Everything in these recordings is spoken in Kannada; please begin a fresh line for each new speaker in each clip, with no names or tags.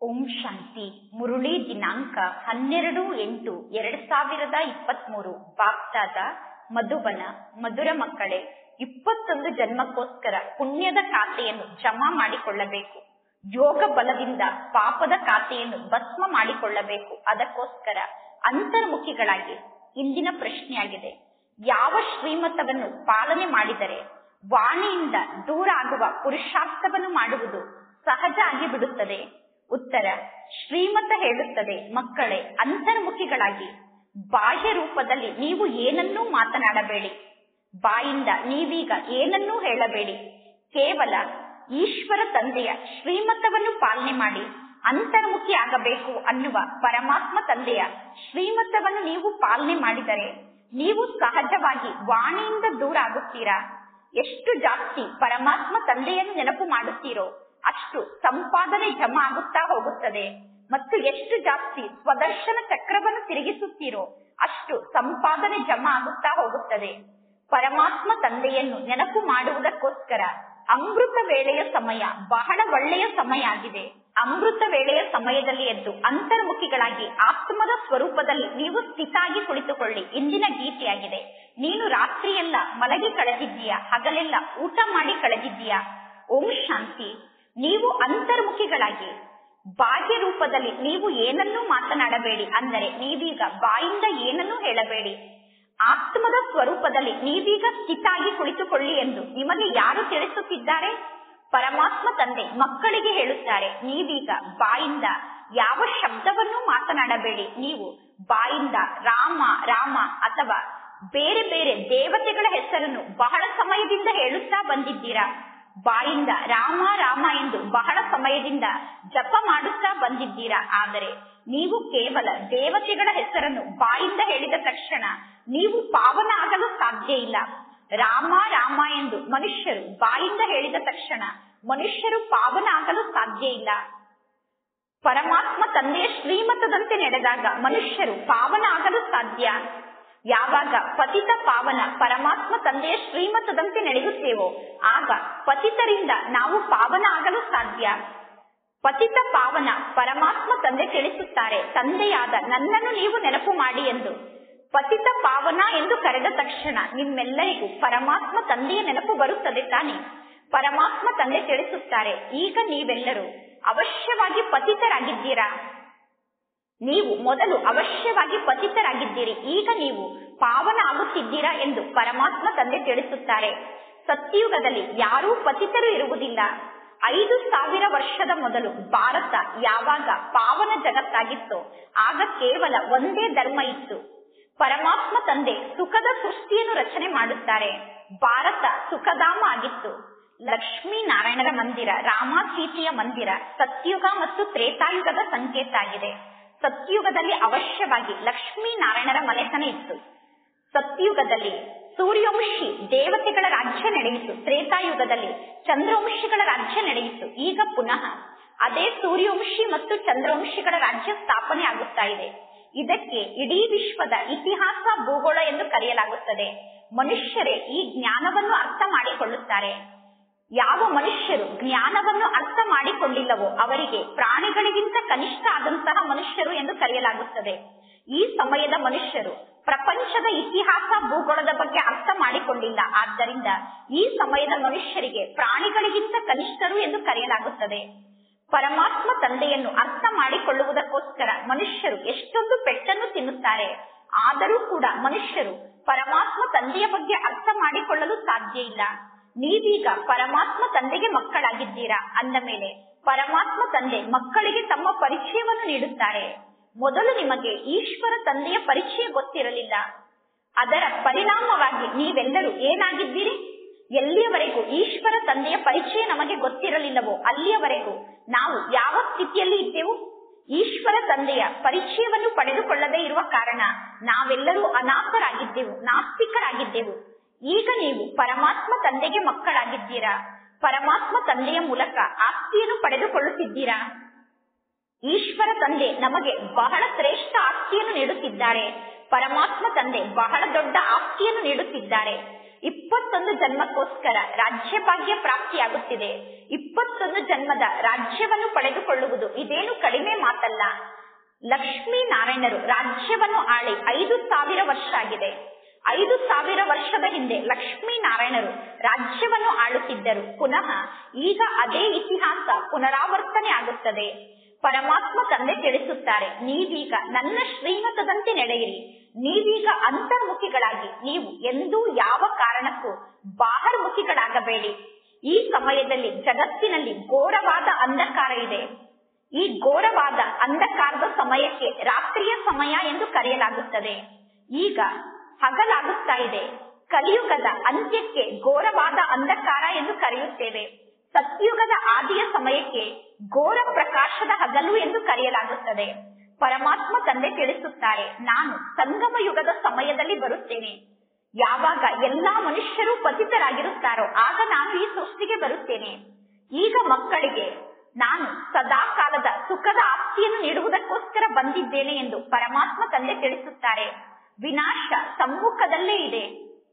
ಓಂ ಶಾಂತಿ ಮುರುಳಿ ದಿನಾಂಕ ಹನ್ನೆರಡು ಎಂಟು ಎರಡ್ ಸಾವಿರದ ಇಪ್ಪತ್ಮೂರು ಬಾಪ್ದಾದ ಮಧುಬನ ಮಧುರ ಮಕ್ಕಳೇ ಇಪ್ಪತ್ತೊಂದು ಜನ್ಮಕ್ಕೋಸ್ಕರ ಪುಣ್ಯದ ಖಾತೆಯನ್ನು ಜಮಾ ಮಾಡಿಕೊಳ್ಳಬೇಕು ಯೋಗ ಬಲದಿಂದ ಪಾಪದ ಖಾತೆಯನ್ನು ಭಸ್ಮ ಮಾಡಿಕೊಳ್ಳಬೇಕು ಅದಕ್ಕೋಸ್ಕರ ಅಂತರ್ಮುಖಿಗಳಾಗಿ ಇಂದಿನ ಪ್ರಶ್ನೆಯಾಗಿದೆ ಯಾವ ಶ್ರೀಮತವನ್ನು ಪಾಲನೆ ಮಾಡಿದರೆ ವಾಣಿಯಿಂದ ದೂರ ಆಗುವ ಪುರುಷಾರ್ಥವನ್ನು ಮಾಡುವುದು ಸಹಜ ಆಗಿ ಬಿಡುತ್ತದೆ ಉತ್ತರ ಶ್ರೀಮತ ಹೇಳುತ್ತದೆ ಮಕ್ಕಳೇ ಅಂತರ್ಮುಖಿಗಳಾಗಿ ಬಾಹ್ಯ ರೂಪದಲ್ಲಿ ನೀವು ಏನನ್ನೂ ಮಾತನಾಡಬೇಡಿ ಬಾಯಿಂದ ನೀವೀಗ ಏನನ್ನೂ ಹೇಳಬೇಡಿ ಕೇವಲ ಈಶ್ವರ ತಂದೆಯ ಶ್ರೀಮತವನ್ನು ಪಾಲನೆ ಮಾಡಿ ಅಂತರ್ಮುಖಿ ಆಗಬೇಕು ಅನ್ನುವ ಪರಮಾತ್ಮ ತಂದೆಯ ಶ್ರೀಮತವನ್ನು ನೀವು ಪಾಲನೆ ಮಾಡಿದರೆ ನೀವು ಸಹಜವಾಗಿ ವಾಣಿಯಿಂದ ದೂರ ಆಗುತ್ತೀರಾ ಎಷ್ಟು ಜಾಸ್ತಿ ಪರಮಾತ್ಮ ತಂದೆಯನ್ನು ನೆನಪು ಮಾಡುತ್ತೀರೋ ಅಷ್ಟು ಸಂಪಾದನೆ ಜಮಾ ಆಗುತ್ತಾ ಹೋಗುತ್ತದೆ ಮತ್ತು ಎಷ್ಟು ಜಾಸ್ತಿ ಸ್ವದರ್ಶನ ಚಕ್ರವನ್ನು ತಿರುಗಿಸುತ್ತೀರೋ ಅಷ್ಟು ಸಂಪಾದನೆ ಜಮಾ ಆಗುತ್ತಾ ಹೋಗುತ್ತದೆ ಪರಮಾತ್ಮ ತಂದೆಯನ್ನು ನೆನಪು ಮಾಡುವುದಕ್ಕೋಸ್ಕರ ಅಮೃತ ವೇಳೆಯ ಸಮಯ ಬಹಳ ಒಳ್ಳೆಯ ಸಮಯ ಆಗಿದೆ ಅಮೃತ ವೇಳೆಯ ಸಮಯದಲ್ಲಿ ಎದ್ದು ಅಂತರ್ಮುಖಿಗಳಾಗಿ ಆತ್ಮದ ಸ್ವರೂಪದಲ್ಲಿ ನೀವು ಸ್ಥಿತಾಗಿ ಕುಳಿತುಕೊಳ್ಳಿ ಇಂದಿನ ಗೀತೆಯಾಗಿದೆ ನೀನು ರಾತ್ರಿಯೆಲ್ಲ ಮಲಗಿ ಕಳೆದಿದ್ದೀಯಾ ಹಗಲೆಲ್ಲ ಊಟ ಮಾಡಿ ಕಳೆದಿದ್ದೀಯಾ ಓಂ ಶಾಂತಿ ನೀವು ಅಂತರ್ಮುಖಿಗಳಾಗಿ ಬಾಹ್ಯ ರೂಪದಲ್ಲಿ ನೀವು ಏನನ್ನೂ ಮಾತನಾಡಬೇಡಿ ಅಂದರೆ ನೀವೀಗ ಬಾಯಿಂದ ಏನನ್ನೂ ಹೇಳಬೇಡಿ ಆತ್ಮದ ಸ್ವರೂಪದಲ್ಲಿ ನೀವೀಗ ಸ್ಥಿತಾಗಿ ಕುಳಿತುಕೊಳ್ಳಿ ಎಂದು ನಿಮಗೆ ಯಾರು ತಿಳಿಸುತ್ತಿದ್ದಾರೆ ಪರಮಾತ್ಮ ತಂದೆ ಮಕ್ಕಳಿಗೆ ಹೇಳುತ್ತಾರೆ ನೀವೀಗ ಬಾಯಿಂದ ಯಾವ ಶಬ್ದವನ್ನೂ ಮಾತನಾಡಬೇಡಿ ನೀವು ಬಾಯಿಂದ ರಾಮ ರಾಮ ಅಥವಾ ಬೇರೆ ಬೇರೆ ದೇವತೆಗಳ ಹೆಸರನ್ನು ಬಹಳ ಸಮಯದಿಂದ ಹೇಳುತ್ತಾ ಬಂದಿದ್ದೀರಾ ಬಾಯಿಂದ ರಾಮ ರಾಮ ಎಂದು ಬಹಳ ಸಮಯದಿಂದ ಜಪ ಮಾಡುತ್ತಾ ಬಂದಿದ್ದೀರಾ ಆದರೆ ನೀವು ಕೇವಲ ದೇವತೆಗಳ ಹೆಸರನ್ನು ಬಾಯಿಂದ ಹೇಳಿದ ತಕ್ಷಣ ನೀವು ಪಾವನ ಆಗಲು ಸಾಧ್ಯ ಇಲ್ಲ ರಾಮ ರಾಮ ಎಂದು ಮನುಷ್ಯರು ಬಾಯಿಂದ ಹೇಳಿದ ತಕ್ಷಣ ಮನುಷ್ಯರು ಪಾವನ ಆಗಲು ಸಾಧ್ಯ ಇಲ್ಲ ಪರಮಾತ್ಮ ತಂದೆಯ ಶ್ರೀಮತದಂತೆ ನಡೆದಾಗ ಮನುಷ್ಯರು ಪಾವನ ಆಗಲು ಸಾಧ್ಯ ಯಾವಾಗ ಪತಿತ ಪಾವನ ಪರಮಾತ್ಮ ತಂದೆಯ ಶ್ರೀಮತದಂತೆ ನಡೆಯುತ್ತೇವೋ ಆಗ ಪತಿತರಿಂದ ನಾವು ಪಾವನ ಆಗಲು ಸಾಧ್ಯ ಪತಿತ ಪಾವನ ಪರಮಾತ್ಮ ತಂದೆ ತಿಳಿಸುತ್ತಾರೆ ತಂದೆಯಾದ ನನ್ನನ್ನು ನೀವು ನೆನಪು ಮಾಡಿ ಎಂದು ಪತಿತ ಪಾವನ ಎಂದು ಕರೆದ ತಕ್ಷಣ ನಿಮ್ಮೆಲ್ಲರಿಗೂ ಪರಮಾತ್ಮ ತಂದೆಯ ನೆನಪು ಬರುತ್ತದೆ ತಾನೆ ಪರಮಾತ್ಮ ತಂದೆ ತಿಳಿಸುತ್ತಾರೆ ಈಗ ನೀವೆಲ್ಲರೂ ಅವಶ್ಯವಾಗಿ ಪತಿತರಾಗಿದ್ದೀರಾ ನೀವು ಮೊದಲು ಅವಶ್ಯವಾಗಿ ಪತಿತರಾಗಿದ್ದೀರಿ ಈಗ ನೀವು ಪಾವನ ಆಗುತ್ತಿದ್ದೀರಾ ಎಂದು ಪರಮಾತ್ಮ ತಂದೆ ತಿಳಿಸುತ್ತಾರೆ ಸತ್ಯುಗದಲ್ಲಿ ಯಾರೂ ಪತಿತರು ಇರುವುದಿಲ್ಲ ಐದು ಸಾವಿರ ವರ್ಷದ ಮೊದಲು ಭಾರತ ಯಾವಾಗ ಪಾವನ ಜಗತ್ತಾಗಿತ್ತೋ ಆಗ ಕೇವಲ ಒಂದೇ ಧರ್ಮ ಇತ್ತು ಪರಮಾತ್ಮ ತಂದೆ ಸುಖದ ಸೃಷ್ಟಿಯನ್ನು ರಚನೆ ಮಾಡುತ್ತಾರೆ ಭಾರತ ಸುಖಧಾಮ ಆಗಿತ್ತು ಲಕ್ಷ್ಮೀ ನಾರಾಯಣರ ಮಂದಿರ ರಾಮ ಸೀತೆಯ ಮಂದಿರ ಸತ್ಯುಗ ಮತ್ತು ತ್ರೇತಾಯುಗದ ಸಂಕೇತ ಆಗಿದೆ ಸತ್ಯುಗದಲ್ಲಿ ಅವಶ್ಯವಾಗಿ ಲಕ್ಷ್ಮೀ ನಾರಾಯಣರ ಮನೆತನ ಇತ್ತು ಸತ್ಯುಗದಲ್ಲಿ ಸೂರ್ಯವಂಶಿ ದೇವತೆಗಳ ರಾಜ್ಯ ನಡೆಯಿತು ತ್ರೇತಾಯುಗದಲ್ಲಿ ಚಂದ್ರವಂಶಿಗಳ ರಾಜ್ಯ ನಡೆಯಿತು ಈಗ ಪುನಃ ಅದೇ ಸೂರ್ಯವಂಶಿ ಮತ್ತು ಚಂದ್ರವಂಶಿಗಳ ರಾಜ್ಯ ಸ್ಥಾಪನೆ ಆಗುತ್ತಾ ಇದೆ ಇದಕ್ಕೆ ಇಡೀ ವಿಶ್ವದ ಇತಿಹಾಸ ಭೂಗೋಳ ಎಂದು ಕರೆಯಲಾಗುತ್ತದೆ ಮನುಷ್ಯರೇ ಈ ಜ್ಞಾನವನ್ನು ಅರ್ಥ ಮಾಡಿಕೊಳ್ಳುತ್ತಾರೆ ಯಾವ ಮನುಷ್ಯರು ಜ್ಞಾನವನ್ನು ಅರ್ಥ ಮಾಡಿಕೊಂಡಿಲ್ಲವೋ ಅವರಿಗೆ ಪ್ರಾಣಿಗಳಿಗಿಂತ ಕನಿಷ್ಠ ಆದಂತಹ ಮನುಷ್ಯರು ಎಂದು ಕರೆಯಲಾಗುತ್ತದೆ ಈ ಸಮಯದ ಮನುಷ್ಯರು ಪ್ರಪಂಚದ ಇತಿಹಾಸ ಭೂಗೋಳದ ಬಗ್ಗೆ ಅರ್ಥ ಮಾಡಿಕೊಂಡಿಲ್ಲ ಆದ್ದರಿಂದ ಈ ಸಮಯದ ಮನುಷ್ಯರಿಗೆ ಪ್ರಾಣಿಗಳಿಗಿಂತ ಕನಿಷ್ಠರು ಎಂದು ಕರೆಯಲಾಗುತ್ತದೆ ಪರಮಾತ್ಮ ತಂದೆಯನ್ನು ಅರ್ಥ ಮಾಡಿಕೊಳ್ಳುವುದಕ್ಕೋಸ್ಕರ ಮನುಷ್ಯರು ಎಷ್ಟೊಂದು ಪೆಟ್ಟನ್ನು ತಿನ್ನುತ್ತಾರೆ ಆದರೂ ಕೂಡ ಮನುಷ್ಯರು ಪರಮಾತ್ಮ ತಂದೆಯ ಬಗ್ಗೆ ಅರ್ಥ ಮಾಡಿಕೊಳ್ಳಲು ಸಾಧ್ಯ ಇಲ್ಲ ನೀವೀಗ ಪರಮಾತ್ಮ ತಂದೆಗೆ ಮಕ್ಕಳಾಗಿದ್ದೀರಾ ಅಂದ ಮೇಲೆ ಪರಮಾತ್ಮ ತಂದೆ ಮಕ್ಕಳಿಗೆ ತಮ್ಮ ಪರಿಚಯವನ್ನು ನೀಡುತ್ತಾರೆ ಮೊದಲು ನಿಮಗೆ ಈಶ್ವರ ತಂದೆಯ ಪರಿಚಯ ಗೊತ್ತಿರಲಿಲ್ಲ ಅದರ ಪರಿಣಾಮವಾಗಿ ನೀವೆಲ್ಲರೂ ಏನಾಗಿದ್ದೀರಿ ಎಲ್ಲಿಯವರೆಗೂ ಈಶ್ವರ ತಂದೆಯ ಪರಿಚಯ ನಮಗೆ ಗೊತ್ತಿರಲಿಲ್ಲವೋ ಅಲ್ಲಿಯವರೆಗೂ ನಾವು ಯಾವ ಸ್ಥಿತಿಯಲ್ಲಿ ಇದ್ದೆವು ಈಶ್ವರ ತಂದೆಯ ಪರಿಚಯವನ್ನು ಪಡೆದುಕೊಳ್ಳದೇ ಇರುವ ಕಾರಣ ನಾವೆಲ್ಲರೂ ಅನಾಥರಾಗಿದ್ದೆವು ನಾಸ್ತಿಕರಾಗಿದ್ದೆವು ಈಗ ನೀವು ಪರಮಾತ್ಮ ತಂದೆಗೆ ಮಕ್ಕಳಾಗಿದ್ದೀರಾ ಪರಮಾತ್ಮ ತಂದೆಯ ಮೂಲಕ ಆಸ್ತಿಯನ್ನು ಪಡೆದುಕೊಳ್ಳುತ್ತಿದ್ದೀರಾ ಈಶ್ವರ ತಂದೆ ನಮಗೆ ಬಹಳ ಶ್ರೇಷ್ಠ ಆಸ್ತಿಯನ್ನು ನೀಡುತ್ತಿದ್ದಾರೆ ಪರಮಾತ್ಮ ತಂದೆ ಬಹಳ ದೊಡ್ಡ ಆಸ್ತಿಯನ್ನು ನೀಡುತ್ತಿದ್ದಾರೆ ಇಪ್ಪತ್ತೊಂದು ಜನ್ಮಕ್ಕೋಸ್ಕರ ರಾಜ್ಯ ಭಾಗ್ಯ ಪ್ರಾಪ್ತಿಯಾಗುತ್ತಿದೆ ಇಪ್ಪತ್ತೊಂದು ಜನ್ಮದ ರಾಜ್ಯವನ್ನು ಪಡೆದುಕೊಳ್ಳುವುದು ಇದೇನು ಕಡಿಮೆ ಮಾತಲ್ಲ ಲಕ್ಷ್ಮೀ ನಾರಾಯಣರು ರಾಜ್ಯವನ್ನು ಆಳಿ ಐದು ಸಾವಿರ ವರ್ಷ ಆಗಿದೆ ಐದು ಸಾವಿರ ವರ್ಷದ ಹಿಂದೆ ಲಕ್ಷ್ಮೀ ನಾರಾಯಣರು ರಾಜ್ಯವನ್ನು ಆಳುತ್ತಿದ್ದರು ಪುನಃ ಈಗ ಅದೇ ಇತಿಹಾಸ ಪುನರಾವರ್ತನೆ ಆಗುತ್ತದೆ ಪರಮಾತ್ಮ ತಂದೆ ತಿಳಿಸುತ್ತಾರೆ ನೀವೀಗ ನನ್ನ ಶ್ರೀಮತದಂತೆ ನಡೆಯಿರಿ ನೀವೀಗ ಅಂತರ್ಮುಖಿಗಳಾಗಿ ನೀವು ಎಂದೂ ಯಾವ ಕಾರಣಕ್ಕೂ ಬಾಹರ್ಮುಖಿಗಳಾಗಬೇಡಿ ಈ ಸಮಯದಲ್ಲಿ ಜಗತ್ತಿನಲ್ಲಿ ಘೋರವಾದ ಅಂಧಕಾರ ಇದೆ ಈ ಘೋರವಾದ ಅಂಧಕಾರದ ಸಮಯಕ್ಕೆ ರಾತ್ರಿಯ ಸಮಯ ಎಂದು ಕರೆಯಲಾಗುತ್ತದೆ ಈಗ ಹಗಲಾಗುತ್ತಾ ಇದೆ ಕಲಿಯುಗದ ಅಂತ್ಯಕ್ಕೆ ಘೋರವಾದ ಅಂಧಕಾರ ಎಂದು ಕರೆಯುತ್ತೇವೆ ಸತ್ಯುಗದ ಆದಿಯ ಸಮಯಕ್ಕೆ ಘೋರ ಪ್ರಕಾಶದ ಹಗಲು ಎಂದು ಕರೆಯಲಾಗುತ್ತದೆ ಪರಮಾತ್ಮ ತಂದೆ ತಿಳಿಸುತ್ತಾರೆ ನಾನು ಸಂಗಮ ಯುಗದ ಸಮಯದಲ್ಲಿ ಬರುತ್ತೇನೆ ಯಾವಾಗ ಎಲ್ಲಾ ಮನುಷ್ಯರು ಪತಿತರಾಗಿರುತ್ತಾರೋ ಆಗ ನಾನು ಈ ಸೃಷ್ಟಿಗೆ ಬರುತ್ತೇನೆ ಈಗ ಮಕ್ಕಳಿಗೆ ನಾನು ಸದಾ ಕಾಲದ ಸುಖದ ಆಸ್ತಿಯನ್ನು ನೀಡುವುದಕ್ಕೋಸ್ಕರ ಬಂದಿದ್ದೇನೆ ಎಂದು ಪರಮಾತ್ಮ ತಂದೆ ತಿಳಿಸುತ್ತಾರೆ ವಿನಾಶ ಸಮ್ಮುಖದಲ್ಲೇ ಇದೆ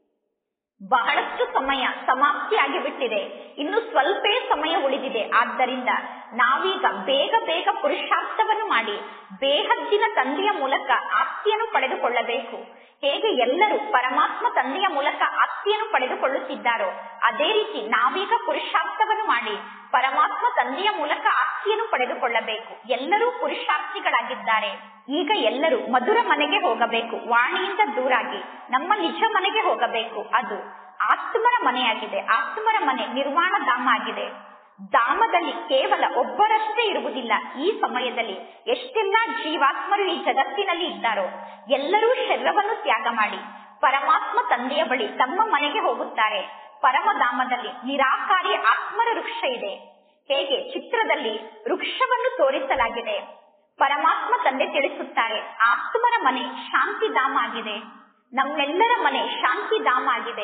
ಬಹಳಷ್ಟು ಸಮಯ ಸಮಾಪ್ತಿಯಾಗಿ ಬಿಟ್ಟಿದೆ ಇನ್ನು ಸ್ವಲ್ಪೇ ಸಮಯ ಉಳಿದಿದೆ ಆದ್ದರಿಂದ ನಾವೀಗ ಬೇಗ ಬೇಗ ಪುರುಷಾರ್ಥವನ್ನು ಮಾಡಿ ಬೇಹದ್ದಿನ ತಂದೆಯ ಮೂಲಕ ಆಸ್ತಿಯನ್ನು ಪಡೆದುಕೊಳ್ಳಬೇಕು ಹೇಗೆ ಎಲ್ಲರೂ ಪರಮಾತ್ಮ ತಂದೆಯ ಮೂಲಕ ಆಸ್ತಿಯನ್ನು ಪಡೆದುಕೊಳ್ಳುತ್ತಿದ್ದಾರೋ ಅದೇ ರೀತಿ ನಾವೀಗ ಪುರುಷಾರ್ಥವನ್ನು ಮಾಡಿ ಪರಮಾತ್ಮ ತಂದೆಯ ಮೂಲಕ ಆಸ್ತಿಯನ್ನು ಪಡೆದುಕೊಳ್ಳಬೇಕು ಎಲ್ಲರೂ ಪುರುಷಾರ್ಥಿಗಳಾಗಿದ್ದಾರೆ ಈಗ ಎಲ್ಲರೂ ಮಧುರ ಮನೆಗೆ ಹೋಗಬೇಕು ವಾಣಿಯಿಂದ ದೂರಾಗಿ ನಮ್ಮ ನಿಜ ಮನೆಗೆ ಹೋಗಬೇಕು ಅದು ಆತ್ಮರ ಮನೆಯಾಗಿದೆ ಆತ್ಮರ ಮನೆ ನಿರ್ವಾಣ ಧಾಮ ಆಗಿದೆ ಧಾಮದಲ್ಲಿ ಕೇವಲ ಒಬ್ಬರಷ್ಟೇ ಇರುವುದಿಲ್ಲ ಈ ಸಮಯದಲ್ಲಿ ಎಷ್ಟೆಲ್ಲಾ ಜೀವಾತ್ಮರು ಈ ಜಗತ್ತಿನಲ್ಲಿ ಇದ್ದಾರೋ ಎಲ್ಲರೂ ಶರೀರವನ್ನು ತ್ಯಾಗ ಮಾಡಿ ಪರಮಾತ್ಮ ತಂದೆಯ ಬಳಿ ತಮ್ಮ ಮನೆಗೆ ಹೋಗುತ್ತಾರೆ ಪರಮಧಾಮದಲ್ಲಿ ನಿರಾಕಾರಿ ಆತ್ಮರ ವೃಕ್ಷ ಇದೆ ಹೇಗೆ ಚಿತ್ರದಲ್ಲಿ ವೃಕ್ಷವನ್ನು ತೋರಿಸಲಾಗಿದೆ ಪರಮಾತ್ಮ ತಂದೆ ತಿಳಿಸುತ್ತಾರೆ ಆತ್ಮರ ಮನೆ ಶಾಂತಿಧಾಮ ಆಗಿದೆ ನಮ್ಮೆಲ್ಲರ ಮನೆ ಶಾಂತಿಧಾಮ ಆಗಿದೆ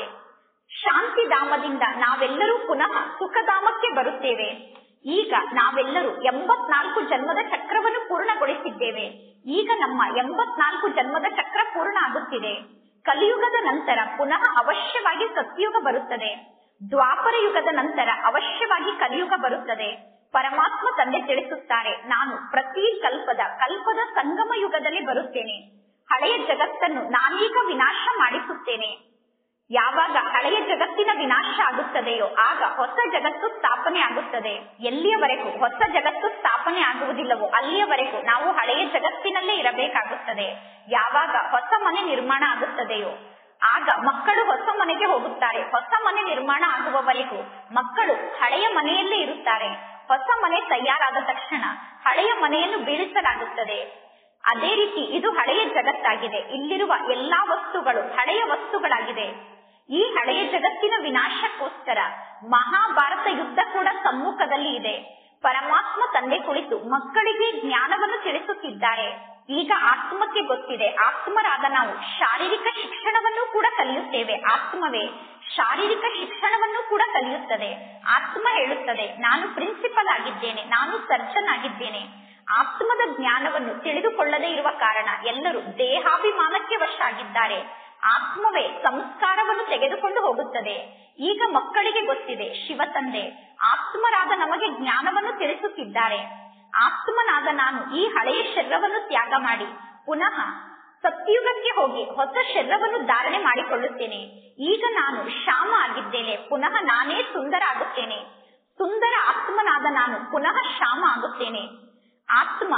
ಶಾಂತಿಧಾಮದಿಂದ ನಾವೆಲ್ಲರೂ ಪುನಃ ಸುಖಧಾಮಕ್ಕೆ ಬರುತ್ತೇವೆ ಈಗ ನಾವೆಲ್ಲರೂ ಎಂಬತ್ನಾಲ್ಕು ಜನ್ಮದ ಚಕ್ರವನ್ನು ಪೂರ್ಣಗೊಳಿಸಿದ್ದೇವೆ ಈಗ ನಮ್ಮ ಎಂಬತ್ನಾಲ್ಕು ಜನ್ಮದ ಚಕ್ರ ಪೂರ್ಣ ಆಗುತ್ತಿದೆ ಕಲಿಯುಗದ ನಂತರ ಪುನಃ ಅವಶ್ಯವಾಗಿ ಸತ್ಯುಗ ಬರುತ್ತದೆ ದ್ವಾಪರ ಯುಗದ ನಂತರ ಅವಶ್ಯವಾಗಿ ಕಲಿಯುಗ ಬರುತ್ತದೆ ಪರಮಾತ್ಮ ತಂದೆ ತಿಳಿಸುತ್ತಾರೆ ನಾನು ಪ್ರತಿ ಕಲ್ಪದ ಕಲ್ಪದ ಸಂಗಮ ಯುಗದಲ್ಲಿ ಬರುತ್ತೇನೆ ಹಳೆಯ ಜಗತ್ತನ್ನು ನಾನೀಗ ವಿನಾಶ ಮಾಡಿಸುತ್ತೇನೆ ಯಾವಾಗ ಹಳೆಯ ಜಗತ್ತಿನ ವಿನಾಶ ಆಗುತ್ತದೆಯೋ ಆಗ ಹೊಸ ಜಗತ್ತು ಸ್ಥಾಪನೆ ಆಗುತ್ತದೆ ಎಲ್ಲಿಯವರೆಗೂ ಹೊಸ ಜಗತ್ತು ಸ್ಥಾಪನೆ ಆಗುವುದಿಲ್ಲವೋ ಅಲ್ಲಿಯವರೆಗೂ ನಾವು ಹಳೆಯ ಜಗತ್ತಿನಲ್ಲೇ ಇರಬೇಕಾಗುತ್ತದೆ ಯಾವಾಗ ಹೊಸ ಮನೆ ನಿರ್ಮಾಣ ಆಗುತ್ತದೆಯೋ ಆಗ ಮಕ್ಕಳು ಹೊಸ ಮನೆಗೆ ಹೋಗುತ್ತಾರೆ ಹೊಸ ಮನೆ ನಿರ್ಮಾಣ ಆಗುವವರೆಗೂ ಮಕ್ಕಳು ಹಳೆಯ ಮನೆಯಲ್ಲೇ ಇರುತ್ತಾರೆ ಹೊಸ ಮನೆ ತಯಾರಾದ ತಕ್ಷಣ ಹಳೆಯ ಮನೆಯನ್ನು ಬೀಳಿಸಲಾಗುತ್ತದೆ ಅದೇ ರೀತಿ ಇದು ಹಳೆಯ ಜಗತ್ತಾಗಿದೆ ಇಲ್ಲಿರುವ ಎಲ್ಲಾ ವಸ್ತುಗಳು ಹಳೆಯ ವಸ್ತುಗಳಾಗಿದೆ ಈ ಹಳೆಯ ಜಗತ್ತಿನ ವಿನಾಶಕ್ಕೋಸ್ಕರ ಮಹಾಭಾರತ ಯುದ್ಧ ಕೂಡ ಸಮ್ಮುಖದಲ್ಲಿ ಇದೆ ಪರಮಾತ್ಮ ತಂದೆ ಕುಳಿತು ಮಕ್ಕಳಿಗೆ ಜ್ಞಾನವನ್ನು ತಿಳಿಸುತ್ತಿದ್ದಾರೆ ಈಗ ಆತ್ಮಕ್ಕೆ ಗೊತ್ತಿದೆ ಆತ್ಮರಾದ ನಾವು ಶಾರೀರಿಕ ಶಿಕ್ಷಣವನ್ನು ಕೂಡ ಕಲಿಯುತ್ತೇವೆ ಆತ್ಮವೇ ಶಾರೀರಿಕ ಶಿಕ್ಷಣವನ್ನು ಕೂಡ ಕಲಿಯುತ್ತದೆ ಆತ್ಮ ಹೇಳುತ್ತದೆ ನಾನು ಪ್ರಿನ್ಸಿಪಲ್ ಆಗಿದ್ದೇನೆ ನಾನು ಸರ್ಜನ್ ಆಗಿದ್ದೇನೆ ಆತ್ಮದ ಜ್ಞಾನವನ್ನು ತಿಳಿದುಕೊಳ್ಳದೇ ಇರುವ ಕಾರಣ ಎಲ್ಲರೂ ದೇಹಾಭಿಮಾನಕ್ಕೆ ವಶ ಆಗಿದ್ದಾರೆ ಆತ್ಮವೇ ಸಂಸ್ಕಾರವನ್ನು ತೆಗೆದುಕೊಂಡು ಹೋಗುತ್ತದೆ ಈಗ ಮಕ್ಕಳಿಗೆ ಗೊತ್ತಿದೆ ಶಿವ ತಂದೆ ಆತ್ಮರಾದ ನಮಗೆ ಜ್ಞಾನವನ್ನು ತಿಳಿಸುತ್ತಿದ್ದಾರೆ ಆತ್ಮನಾದ ನಾನು ಈ ಹಳೆಯ ಶರೀರವನ್ನು ತ್ಯಾಗ ಮಾಡಿ ಪುನಃ ಸತ್ಯುಗಕ್ಕೆ ಹೋಗಿ ಹೊಸ ಶರೀರವನ್ನು ಧಾರಣೆ ಮಾಡಿಕೊಳ್ಳುತ್ತೇನೆ ಈಗ ನಾನು ಶ್ಯಾಮ ಆಗಿದ್ದೇನೆ ಪುನಃ ನಾನೇ ಸುಂದರ ಆಗುತ್ತೇನೆ ಸುಂದರ ಆತ್ಮನಾದ ನಾನು ಪುನಃ ಶ್ಯಾಮ ಆಗುತ್ತೇನೆ ಆತ್ಮ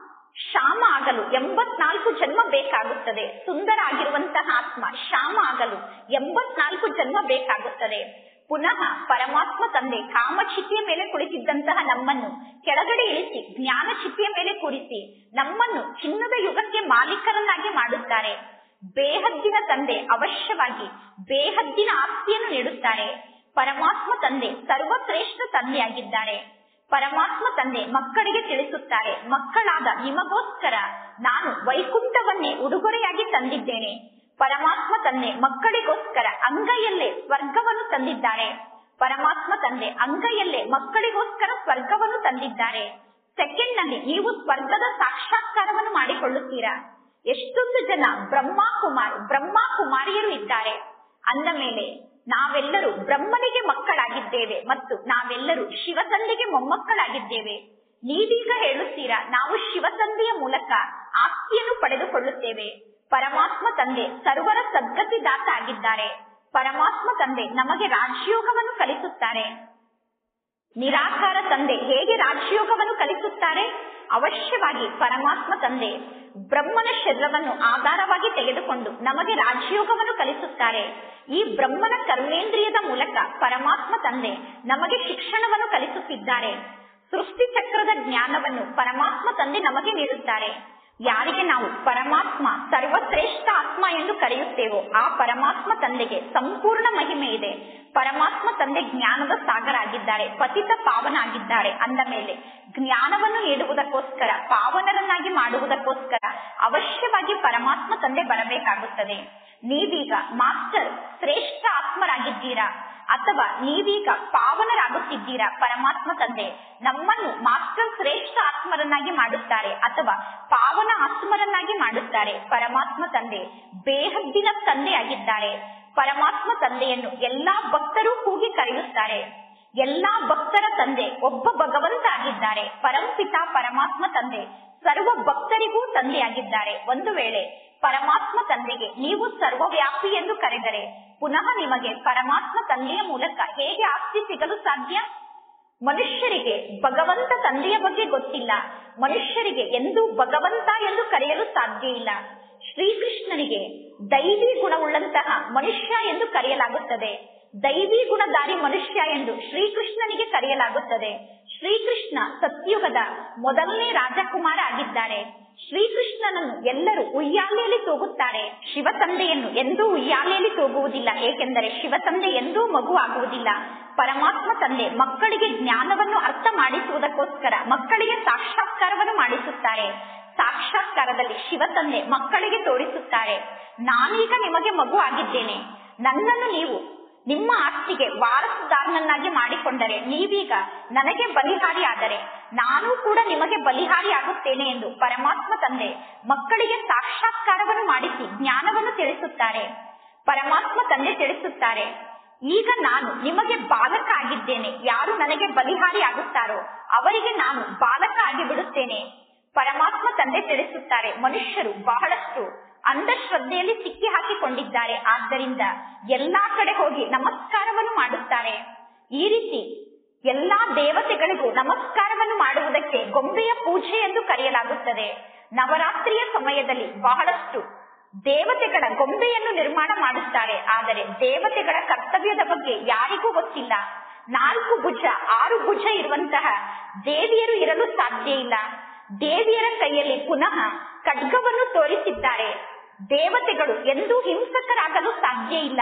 ಶ್ಯಾಮ ಆಗಲು ಎಂಬತ್ನಾಲ್ಕು ಜನ್ಮ ಬೇಕಾಗುತ್ತದೆ ಸುಂದರ ಆಗಿರುವಂತಹ ಆತ್ಮ ಶ್ಯಾಮ ಆಗಲು ಎಂಬತ್ನಾಲ್ಕು ಜನ್ಮ ಬೇಕಾಗುತ್ತದೆ ಪುನಃ ಪರಮಾತ್ಮ ತಂದೆ ಕಾಮಚಿತಿಯ ಮೇಲೆ ಕುಳಿತಿದ್ದಂತಹ ನಮ್ಮನ್ನು ಕೆಳಗಡೆ ಇಳಿಸಿ ಜ್ಞಾನ ಚಿತಿಯ ಮೇಲೆ ಕೂರಿಸಿ ನಮ್ಮನ್ನು ಚಿನ್ನದ ಯುಗಕ್ಕೆ ಮಾಲೀಕರನ್ನಾಗಿ ಮಾಡುತ್ತಾರೆ ಬೇಹದ್ದಿನ ತಂದೆ ಅವಶ್ಯವಾಗಿ ಬೇಹದ್ದಿನ ಆಸ್ತಿಯನ್ನು ನೀಡುತ್ತಾರೆ ಪರಮಾತ್ಮ ತಂದೆ ಸರ್ವಶ್ರೇಷ್ಠ ತಂದೆಯಾಗಿದ್ದಾರೆ ಪರಮಾತ್ಮ ತಂದೆ ಮಕ್ಕಳಿಗೆ ತಿಳಿಸುತ್ತಾರೆ ಮಕ್ಕಳಾದ ನಿಮಗೋಸ್ಕರ ನಾನು ವೈಕುಂಠವನ್ನೇ ಉಡುಗೊರೆಯಾಗಿ ತಂದಿದ್ದೇನೆ ಪರಮಾತ್ಮ ತಂದೆ ಮಕ್ಕಳಿಗೋಸ್ಕರ ಅಂಗೈಯಲ್ಲೇ ಸ್ವರ್ಗವನ್ನು ತಂದಿದ್ದಾರೆ ಪರಮಾತ್ಮ ತಂದೆ ಅಂಗೈಯಲ್ಲೇ ಮಕ್ಕಳಿಗೋಸ್ಕರ ಸ್ವರ್ಗವನ್ನು ತಂದಿದ್ದಾರೆ ಸೆಕೆಂಡ್ ನಲ್ಲಿ ನೀವು ಸ್ವರ್ಗದ ಸಾಕ್ಷಾತ್ಕಾರವನ್ನು ಮಾಡಿಕೊಳ್ಳುತ್ತೀರಾ ಎಷ್ಟೊಂದು ಜನ ಬ್ರಹ್ಮ ಕುಮಾರ್ ಬ್ರಹ್ಮ ಕುಮಾರಿಯರು ಇದ್ದಾರೆ ಅಂದ ಮೇಲೆ ನಾವೆಲ್ಲರೂ ಬ್ರಹ್ಮನಿಗೆ ಮಕ್ಕಳಾಗಿದ್ದೇವೆ ಮತ್ತು ನಾವೆಲ್ಲರೂ ಶಿವತಂದೆಗೆ ಮೊಮ್ಮಕ್ಕಳಾಗಿದ್ದೇವೆ ನೀವೀಗ ಹೇಳುತ್ತೀರಾ ನಾವು ಶಿವತಂದೆಯ ಮೂಲಕ ಆಸ್ತಿಯನ್ನು ಪಡೆದುಕೊಳ್ಳುತ್ತೇವೆ ಪರಮಾತ್ಮ ತಂದೆ ಸರ್ವರ ಸದ್ಗತಿದಾತ ಆಗಿದ್ದಾರೆ ಪರಮಾತ್ಮ ತಂದೆ ನಮಗೆ ರಾಜಯೋಗವನ್ನು ಕಲಿಸುತ್ತಾರೆ ನಿರಾಕಾರ ತಂದೆ ಹೇಗೆ ರಾಜಯೋಗವನ್ನು ಕಲಿಸುತ್ತಾರೆ ಅವಶ್ಯವಾಗಿ ಪರಮಾತ್ಮ ತಂದೆ ಬ್ರಹ್ಮನ ಶರೀರವನ್ನು ಆಧಾರವಾಗಿ ತೆಗೆದುಕೊಂಡು ನಮಗೆ ರಾಜಯೋಗವನ್ನು ಕಲಿಸುತ್ತಾರೆ ಈ ಬ್ರಹ್ಮನ ಕರ್ಮೇಂದ್ರಿಯದ ಮೂಲಕ ಪರಮಾತ್ಮ ತಂದೆ ನಮಗೆ ಶಿಕ್ಷಣವನ್ನು ಕಲಿಸುತ್ತಿದ್ದಾರೆ ಸೃಷ್ಟಿ ಚಕ್ರದ ಜ್ಞಾನವನ್ನು ಪರಮಾತ್ಮ ತಂದೆ ನಮಗೆ ನೀಡುತ್ತಾರೆ ಯಾರಿಗೆ ನಾವು ಪರಮಾತ್ಮ ಸರ್ವಶ್ರೇಷ್ಠ ಆತ್ಮ ಎಂದು ಕರೆಯುತ್ತೇವೋ ಆ ಪರಮಾತ್ಮ ತಂದೆಗೆ ಸಂಪೂರ್ಣ ಮಹಿಮೆ ಇದೆ ಪರಮಾತ್ಮ ತಂದೆ ಜ್ಞಾನದ ಸಾಗರ ಆಗಿದ್ದಾರೆ ಪತಿತ ಪಾವನ ಆಗಿದ್ದಾರೆ ಅಂದ ಮೇಲೆ ಜ್ಞಾನವನ್ನು ನೀಡುವುದಕ್ಕೋಸ್ಕರ ಪಾವನರನ್ನಾಗಿ ಮಾಡುವುದಕ್ಕೋಸ್ಕರ ಅವಶ್ಯವಾಗಿ ಪರಮಾತ್ಮ ತಂದೆ ಬರಬೇಕಾಗುತ್ತದೆ ನೀವೀಗ ಮಾಸ್ಟರ್ ಶ್ರೇಷ್ಠ ಆತ್ಮರಾಗಿದ್ದೀರಾ ಅಥವಾ ನೀವೀಗ ಪಾವನರಾಗುತ್ತಿದ್ದೀರಾ ಪರಮಾತ್ಮ ತಂದೆ ನಮ್ಮನ್ನು ಮಾಸ್ಟರ್ ಶ್ರೇಷ್ಠ ಆತ್ಮರನ್ನಾಗಿ ಮಾಡುತ್ತಾರೆ ಅಥವಾ ಪಾವನ ಆತ್ಮರನ್ನಾಗಿ ಮಾಡುತ್ತಾರೆ ಪರಮಾತ್ಮ ತಂದೆ ಬೇಹದ್ದಿನ ತಂದೆಯಾಗಿದ್ದಾರೆ ಪರಮಾತ್ಮ ತಂದೆಯನ್ನು ಎಲ್ಲಾ ಭಕ್ತರು ಕೂಗಿ ಕರೆಯುತ್ತಾರೆ ಎಲ್ಲಾ ಭಕ್ತರ ತಂದೆ ಒಬ್ಬ ಭಗವಂತ ಆಗಿದ್ದಾರೆ ಪರಂಪಿತ ಪರಮಾತ್ಮ ತಂದೆ ಸರ್ವ ಭಕ್ತರಿಗೂ ತಂದೆಯಾಗಿದ್ದಾರೆ ಒಂದು ವೇಳೆ ಪರಮಾತ್ಮ ತಂದೆಗೆ ನೀವು ಸರ್ವವ್ಯಾಪಿ ಎಂದು ಕರೆದರೆ ಪುನಃ ನಿಮಗೆ ಪರಮಾತ್ಮ ತಂದೆಯ ಮೂಲಕ ಹೇಗೆ ಆಸ್ತಿ ಸಿಗಲು ಸಾಧ್ಯ ಮನುಷ್ಯರಿಗೆ ಭಗವಂತ ತಂದೆಯ ಬಗ್ಗೆ ಗೊತ್ತಿಲ್ಲ ಮನುಷ್ಯರಿಗೆ ಎಂದೂ ಭಗವಂತ ಎಂದು ಕರೆಯಲು ಸಾಧ್ಯ ಇಲ್ಲ ಶ್ರೀಕೃಷ್ಣನಿಗೆ ದೈವಿ ಗುಣವುಳ್ಳಂತಹ ಮನುಷ್ಯ ಎಂದು ಕರೆಯಲಾಗುತ್ತದೆ ದೈವಿ ಗುಣಧಾರಿ ಮನುಷ್ಯ ಎಂದು ಶ್ರೀಕೃಷ್ಣನಿಗೆ ಕರೆಯಲಾಗುತ್ತದೆ ಶ್ರೀಕೃಷ್ಣ ಸತ್ಯುಗದ ಮೊದಲನೇ ರಾಜಕುಮಾರ ಆಗಿದ್ದಾರೆ ಶ್ರೀಕೃಷ್ಣನನ್ನು ಎಲ್ಲರೂ ಉಯ್ಯಾಲೆಯಲ್ಲಿ ತೂಗುತ್ತಾರೆ ಶಿವತಂದೆಯನ್ನು ಎಂದೂ ಉಯ್ಯಾಲೆಯಲ್ಲಿ ತೂಗುವುದಿಲ್ಲ ಏಕೆಂದರೆ ಶಿವತಂದೆ ಎಂದೂ ಮಗು ಆಗುವುದಿಲ್ಲ ಪರಮಾತ್ಮ ತಂದೆ ಮಕ್ಕಳಿಗೆ ಜ್ಞಾನವನ್ನು ಅರ್ಥ ಮಾಡಿಸುವುದಕ್ಕೋಸ್ಕರ ಮಕ್ಕಳಿಗೆ ಸಾಕ್ಷಾತ್ಕಾರವನ್ನು ಮಾಡಿಸುತ್ತಾರೆ ಸಾಕ್ಷಾತ್ಕಾರದಲ್ಲಿ ಶಿವತಂದೆ ಮಕ್ಕಳಿಗೆ ತೋರಿಸುತ್ತಾರೆ ನಾನೀಗ ನಿಮಗೆ ಮಗು ಆಗಿದ್ದೇನೆ ನನ್ನನ್ನು ನೀವು ನಿಮ್ಮ ಆಸ್ತಿಗೆ ವಾರಸುದಾರನನ್ನಾಗಿ ಮಾಡಿಕೊಂಡರೆ ನೀವೀಗ ನನಗೆ ಬಲಿಹಾರಿ ಆದರೆ ನಾನು ಕೂಡ ನಿಮಗೆ ಬಲಿಹಾರಿ ಆಗುತ್ತೇನೆ ಎಂದು ಪರಮಾತ್ಮ ತಂದೆ ಮಕ್ಕಳಿಗೆ ಸಾಕ್ಷಾತ್ಕಾರವನ್ನು ಮಾಡಿಸಿ ಜ್ಞಾನವನ್ನು ತಿಳಿಸುತ್ತಾರೆ ಪರಮಾತ್ಮ ತಂದೆ ತಿಳಿಸುತ್ತಾರೆ ಈಗ ನಾನು ನಿಮಗೆ ಬಾಲಕ ಆಗಿದ್ದೇನೆ ಯಾರು ನನಗೆ ಬಲಿಹಾರಿ ಆಗುತ್ತಾರೋ ಅವರಿಗೆ ನಾನು ಬಾಲಕ ಆಗಿ ಬಿಡುತ್ತೇನೆ ಪರಮಾತ್ಮ ತಂದೆ ತಿಳಿಸುತ್ತಾರೆ ಮನುಷ್ಯರು ಬಹಳಷ್ಟು ಅಂಧಶ್ರದ್ಧೆಯಲ್ಲಿ ಸಿಕ್ಕಿ ಹಾಕಿಕೊಂಡಿದ್ದಾರೆ ಆದ್ದರಿಂದ ಎಲ್ಲಾ ಕಡೆ ಹೋಗಿ ನಮಸ್ಕಾರವನ್ನು ಮಾಡುತ್ತಾರೆ ಈ ರೀತಿ ಎಲ್ಲಾ ದೇವತೆಗಳಿಗೂ ನಮಸ್ಕಾರವನ್ನು ಮಾಡುವುದಕ್ಕೆ ಗೊಂಬೆಯ ಪೂಜೆ ಎಂದು ಕರೆಯಲಾಗುತ್ತದೆ ನವರಾತ್ರಿಯ ಸಮಯದಲ್ಲಿ ಬಹಳಷ್ಟು ದೇವತೆಗಳ ಗೊಂಬೆಯನ್ನು ನಿರ್ಮಾಣ ಮಾಡುತ್ತಾರೆ ಆದರೆ ದೇವತೆಗಳ ಕರ್ತವ್ಯದ ಬಗ್ಗೆ ಯಾರಿಗೂ ಗೊತ್ತಿಲ್ಲ ನಾಲ್ಕು ಭುಜ ಆರು ಭುಜ ಇರುವಂತಹ ದೇವಿಯರು ಇರಲು ಸಾಧ್ಯ ಇಲ್ಲ ದೇವಿಯರ ಕೈಯಲ್ಲಿ ಪುನಃ ಖಡ್ಗವನ್ನು ತೋರಿಸಿದ್ದಾರೆ ದೇವತೆಗಳು ಎಂದೂ ಹಿಂಸಕರಾಗಲು ಸಾಧ್ಯ ಇಲ್ಲ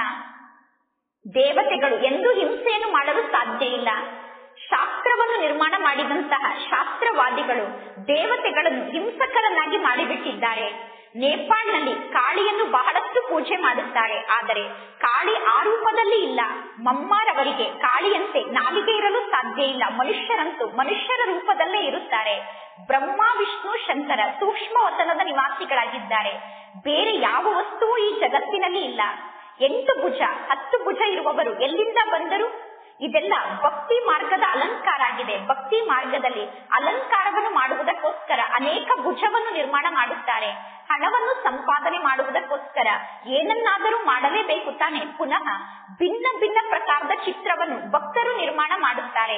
ದೇವತೆಗಳು ಎಂದೂ ಹಿಂಸೆಯನ್ನು ಮಾಡಲು ಸಾಧ್ಯ ಇಲ್ಲ ಶಾಸ್ತ್ರವನ್ನು ನಿರ್ಮಾಣ ಮಾಡಿದಂತಹ ಶಾಸ್ತ್ರವಾದಿಗಳು ದೇವತೆಗಳನ್ನು ಹಿಂಸಕರನ್ನಾಗಿ ಮಾಡಿಬಿಟ್ಟಿದ್ದಾರೆ ನೇಪಾಳ್ನಲ್ಲಿ ಕಾಳಿಯನ್ನು ಬಹಳಷ್ಟು ಪೂಜೆ ಮಾಡುತ್ತಾರೆ ಆದರೆ ಕಾಳಿ ಆ ರೂಪದಲ್ಲಿ ಇಲ್ಲ ಮಮ್ಮಾರವರಿಗೆ ಕಾಳಿಯಂತೆ ನಾಲಿಗೆ ಇರಲು ಸಾಧ್ಯ ಇಲ್ಲ ಮನುಷ್ಯರಂತೂ ಮನುಷ್ಯರ ರೂಪದಲ್ಲೇ ಇರುತ್ತಾರೆ ಬ್ರಹ್ಮ ವಿಷ್ಣು ಶಂಕರ ಸೂಕ್ಷ್ಮ ವತನದ ನಿವಾಸಿಗಳಾಗಿದ್ದಾರೆ ಬೇರೆ ಯಾವ ವಸ್ತುವು ಈ ಜಗತ್ತಿನಲ್ಲಿ ಇಲ್ಲ ಎಂಟು ಭುಜ ಹತ್ತು ಭುಜ ಇರುವವರು ಎಲ್ಲಿಂದ ಬಂದರು ಇದೆಲ್ಲ ಭಕ್ತಿ ಮಾರ್ಗದ ಅಲಂಕಾರ ಆಗಿದೆ ಭಕ್ತಿ ಮಾರ್ಗದಲ್ಲಿ ಅಲಂಕಾರವನ್ನು ಮಾಡುವುದಕ್ಕೋಸ್ಕರ ಅನೇಕ ಭುಜವನ್ನು ನಿರ್ಮಾಣ ಮಾಡುತ್ತಾರೆ ಹಣವನ್ನು ಸಂಪಾದನೆ ಮಾಡುವುದಕ್ಕೋಸ್ಕರ ಏನನ್ನಾದರೂ ಮಾಡಲೇಬೇಕು ತಾನೆ ಪುನಃ ಭಿನ್ನ ಭಿನ್ನ ಪ್ರಕಾರದ ಚಿತ್ರವನ್ನು ಭಕ್ತರು ನಿರ್ಮಾಣ ಮಾಡುತ್ತಾರೆ